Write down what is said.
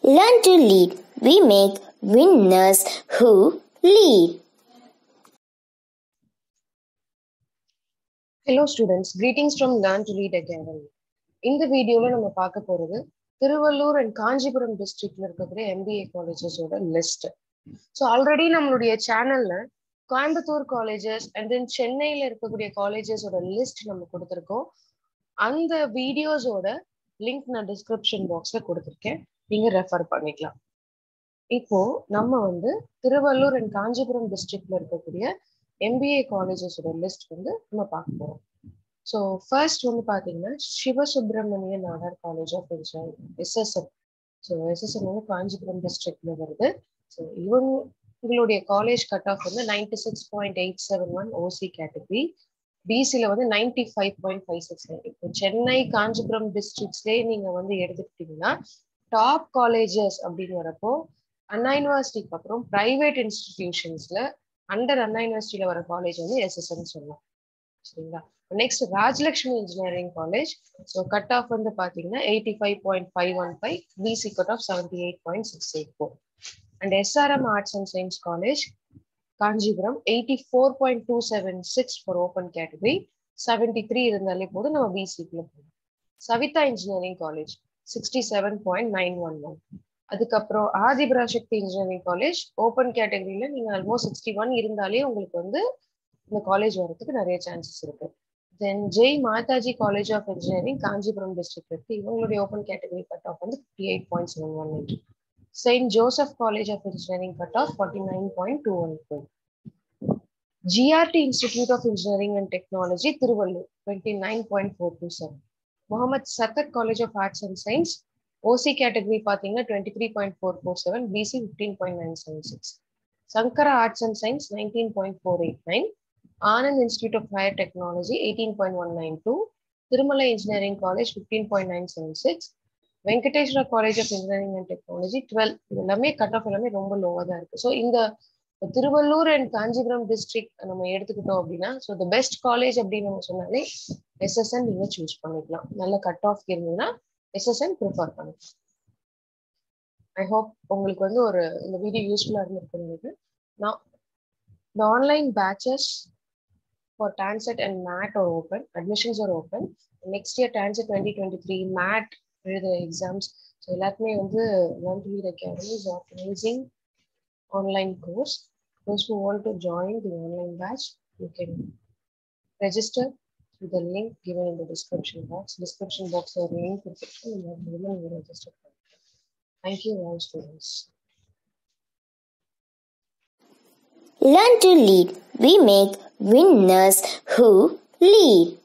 Learn to lead. We make winners who lead. Hello students greetings from learn to lead academy இந்த வீடியோவில் நம்ம பார்க்க போகிறது Tiruvallur and Kanchipuram டிஸ்ட்ரிக்ட்ல இருக்கக்கூடிய எம்பிஏ காலேஜஸோட லிஸ்ட் ஸோ ஆல்ரெடி நம்மளுடைய சேனல்ல கோயம்புத்தூர் காலேஜஸ் அண்ட் தென் சென்னையில் இருக்கக்கூடிய காலேஜஸோட லிஸ்ட் நம்ம கொடுத்துருக்கோம் அந்த வீடியோஸோட லிங்க் நான் டிஸ்கிரிப்ஷன் பாக்ஸ்ல கொடுத்துருக்கேன் நீங்க ரெஃபர் பண்ணிக்கலாம் இப்போ நம்ம வந்து திருவள்ளூர் அண்ட் காஞ்சிபுரம் டிஸ்ட்ரிக்ட்ல இருக்கக்கூடிய எம்பிஏ காலேஜஸோட லிஸ்ட் வந்து நம்ம பார்க்க போறோம் ஸோ ஃபர்ஸ்ட் வந்து பார்த்தீங்கன்னா Sivasubramaniya Nadar college of engineering SSM so SSM வந்து காஞ்சிபுரம் டிஸ்ட்ரிக்ட்ல வருது ஸோ இவங்க உங்களுடைய காலேஜ் கட் ஆஃப் வந்து ninety six point eight seven one OC category பிசியில் வந்து ninety five point five six இப்போ சென்னை காஞ்சிபுரம் டிஸ்ட்ரிக்ட்ஸ்லேயே நீங்கள் வந்து எடுத்துக்கிட்டீங்கன்னா டாப் காலேஜஸ் அப்படின்னு வரப்போ அண்ணா யூனிவர்சிட்டிக்கு அப்புறம் ப்ரைவேட் இன்ஸ்டிடியூஷன்ஸ்ல அண்டர் அண்ணா யூனிவர்சிட்டியில வர காலேஜ் வந்து எஸ்எஸ்எம் சொல்லலாம் சரிங்களா next Rajalakshmi engineering college so cut off வந்து பார்த்தீங்கன்னா eighty five point five one five BC cut off seventy eight point six eight four and SRM arts and science college Kanchipuram eighty four point two seven six for open category seventy three இருந்தாலே போதும் நம்ம பிசிக்குள்ள போகலாம் Savitha engineering college sixty seven point nine one one அதுக்கப்புறம் Adhiparasakthi engineering college open கேட்டகரியில நீங்க almost sixty one இருந்தாலே உங்களுக்கு வந்து இந்த காலேஜ் வரதுக்கு நிறைய சான்சஸ் இருக்கு then Jai Mathaji college of engineering Kanchipuram district இருக்கு இவங்களுடைய ஓப்பன் கேட்டகரி கட் ஆஃப் வந்து fifty eight point seven one eight saint Joseph college of engineering cut off forty nine point two one four GRT institute of engineering and technology Tiruvallur twenty nine point four two seven Mohamed Sathak college of arts and science OC category பார்த்தீங்கன்னா twenty three point four four seven BC fifteen point nine seven six Sankara arts and science nineteen point four eight nine Anand institute of higher technology eighteen point one nine two Tirumala engineering college fifteen point nine seven six Venkateswara college of engineering and technology twelve இது எல்லாமே cut off எல்லாமே ரொம்ப லோவாக தான் இருக்கு so இந்த Tiruvallur and Kanchipuram district நம்ம எடுத்துக்கிட்டோம் அப்படின்னா ஸோ த பெஸ்ட் காலேஜ் அப்படின்னு நம்ம சொன்னாலே எஸ்எஸ்என் நீங்க சூஸ் பண்ணிக்கலாம் நல்ல கட் ஆஃப் இருந்ததுன்னா எஸ்எஸ்என் ப்ரிஃபர் பண்ணுங்க ஐ ஹோப் உங்களுக்கு வந்து ஒரு இந்த வீடியோ யூஸ்ஃபுல்லாக இருந்திருக்கு நான் the online batches for TANSET and MAT are open. Admissions are open. Next year TANSET 2023 MAT எழுதுற எக்ஸாம்ஸ் ஸோ எல்லாருக்குமே வந்து learn to lead academy is organising online course those who want to join the online batch you can register through the link given in the description box description box or link description you have given you register thank you all students Learn to lead. We make winners who lead.